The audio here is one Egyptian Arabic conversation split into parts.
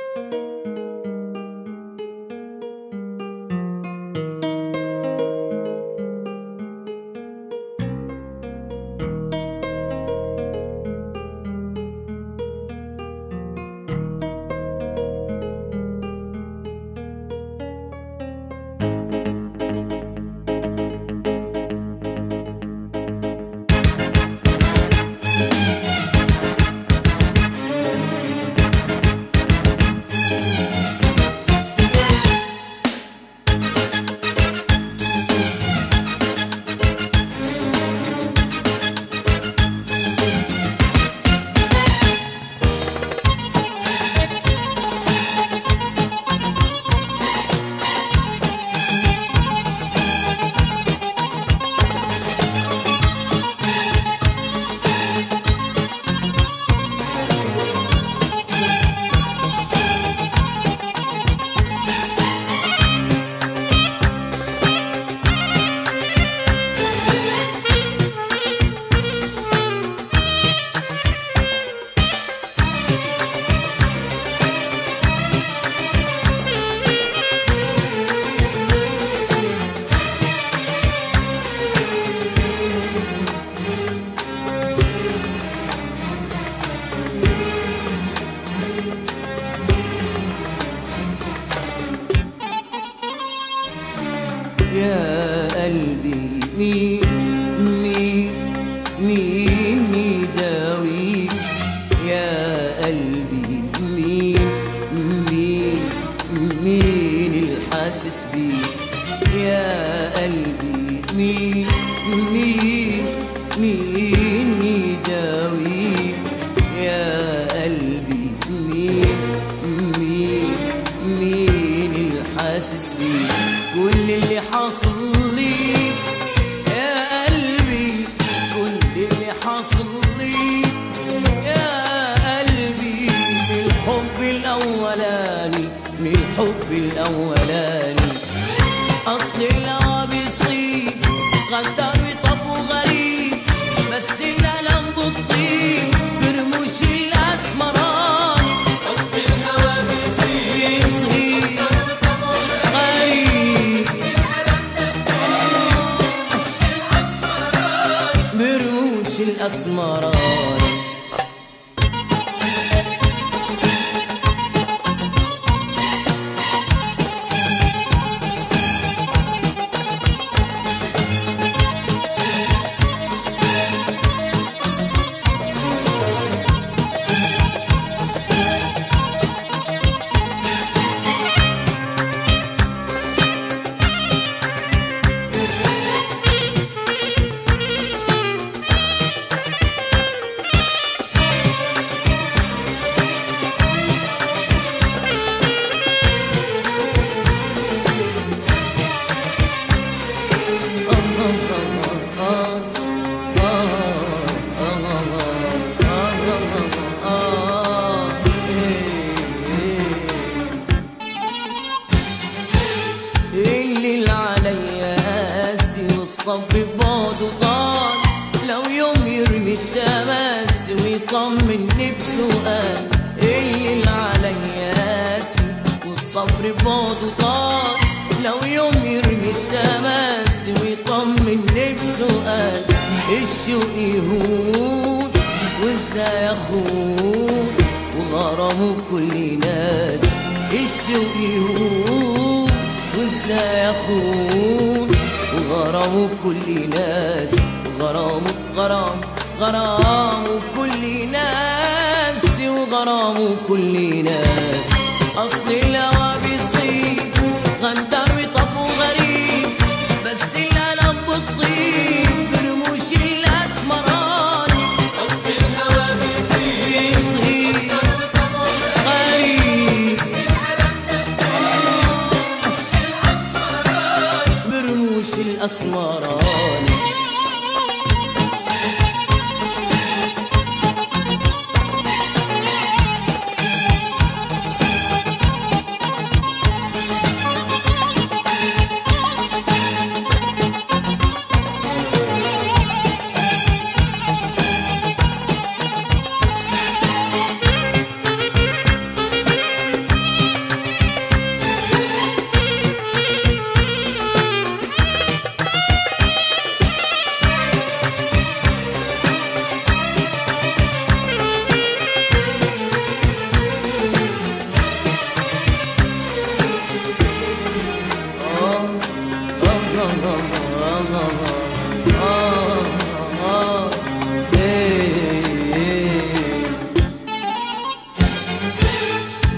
يا قلبي مين مين مين يداوي يا قلبي مين مين مين الحاسس بيه يا قلبي مين مين مين يداوي يا قلبي مين مين مين الحاسس بيه كل اللي حاصل لي يا قلبي كل اللي حاصل لي يا قلبي من الحب الاولاني من الحب الاولاني اصل الهوى بيصيب غدار وطب غريب بس الالم بتطيب برموش الاسمراني قصد الهوى بيصير بيصيب غريب برموش الاسمراني اللي عليا قاسي والصبر بعده طال لو يوم يرمي التماس ويطمني بسؤال اللي عليا قاسي والصبر بعده طال لو يوم يرمي التماس ويطمني بسؤال الشوق يهون وازاي اخون وغرامه كل ناس الشوق يهون وازاي اخون وغرامه كل ناس وغرامه غرام غرامه كل ناس وغرامه كل ناس اصل الهوى بيصيب غندر وطب وغريب بس الالم بتطيب برموش الاسمراني قصد الهوى بيصير بيصيب غريب برموش الاسمراني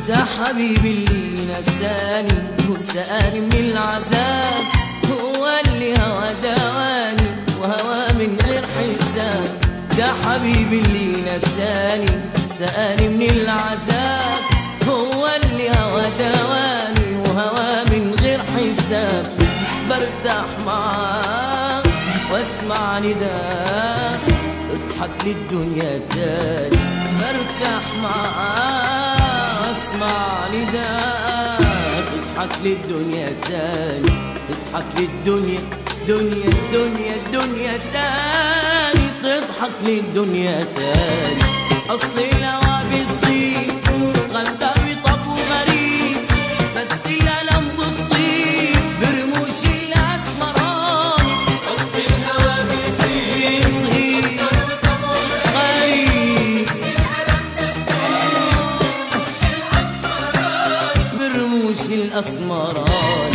ده حبيبي اللي نساني وسألني من العذاب هو اللي هوى دواني وهوى من غير حساب ده حبيبي اللي نساني سألني من العذاب هو اللي هوى دواني وهوى من غير حساب برتاح معاه واسمع نداء اضحك للدنيا تاني برتاح معاه واسمع نداء تضحك للدنيا تاني تضحك للدنيا دنيا الدنيا الدنيا تاني تضحك للدنيا تاني اصل الهوى بيصيب غدار طب غريب بس الالم بتطيب برموش الاسمراني قصد الهوى بيصير بيصيب غريب برموش الاسمراني